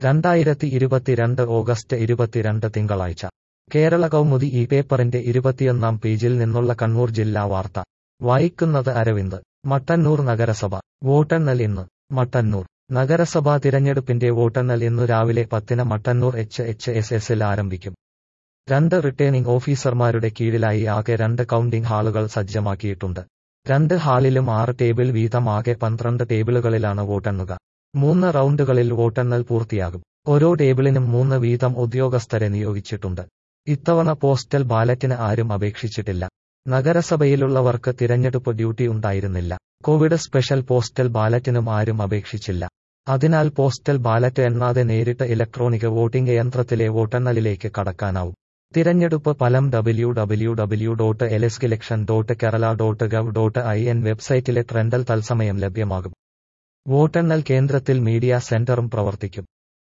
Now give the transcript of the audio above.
രണ്ടായിരത്തി ഇരുപത്തിരണ്ട് ഓഗസ്റ്റ് ഇരുപത്തിരണ്ട് തിങ്കളാഴ്ച കേരള കൗമുദി ഈ പേപ്പറിന്റെ ഇരുപത്തിയൊന്നാം പേജിൽ നിന്നുള്ള കണ്ണൂർ ജില്ലാ വാർത്ത വായിക്കുന്നത് അരവിന്ദ് മട്ടന്നൂർ നഗരസഭ വോട്ടെണ്ണൽ ഇന്ന് മട്ടന്നൂർ നഗരസഭാ തിരഞ്ഞെടുപ്പിന്റെ വോട്ടെണ്ണൽ ഇന്നു രാവിലെ പത്തിന് മട്ടന്നൂർ എച്ച് എച്ച് എസ് എസിൽ ആരംഭിക്കും രണ്ട് റിട്ടേണിംഗ് ഓഫീസർമാരുടെ കീഴിലായി ആകെ രണ്ട് കൗണ്ടിംഗ് ഹാളുകൾ സജ്ജമാക്കിയിട്ടുണ്ട് രണ്ട് ഹാളിലും ആറ് ടേബിൾ വീതം ആകെ പന്ത്രണ്ട് ടേബിളുകളിലാണ് വോട്ടെണ്ണുക മൂന്ന് റൗണ്ടുകളിൽ വോട്ടെണ്ണൽ പൂർത്തിയാകും ഓരോ ടേബിളിനും മൂന്ന് വീതം ഉദ്യോഗസ്ഥരെ നിയോഗിച്ചിട്ടുണ്ട് ഇത്തവണ പോസ്റ്റൽ ബാലറ്റിന് ആരും അപേക്ഷിച്ചിട്ടില്ല നഗരസഭയിലുള്ളവർക്ക് തിരഞ്ഞെടുപ്പ് ഡ്യൂട്ടി ഉണ്ടായിരുന്നില്ല കോവിഡ് സ്പെഷ്യൽ പോസ്റ്റൽ ബാലറ്റിനും ആരും അപേക്ഷിച്ചില്ല അതിനാൽ പോസ്റ്റൽ ബാലറ്റ് എണ്ണാതെ നേരിട്ട് ഇലക്ട്രോണിക് വോട്ടിംഗ് യന്ത്രത്തിലെ വോട്ടെണ്ണലിലേക്ക് കടക്കാനാവും തിരഞ്ഞെടുപ്പ് ഫലം W W W dot lsgelection dot Kerala dot gov dot I N വെബ്സൈറ്റിലെ ട്രെൻഡൽ തത്സമയം ലഭ്യമാകും വോട്ടെണ്ണൽ കേന്ദ്രത്തിൽ മീഡിയ സെന്ററും പ്രവർത്തിക്കും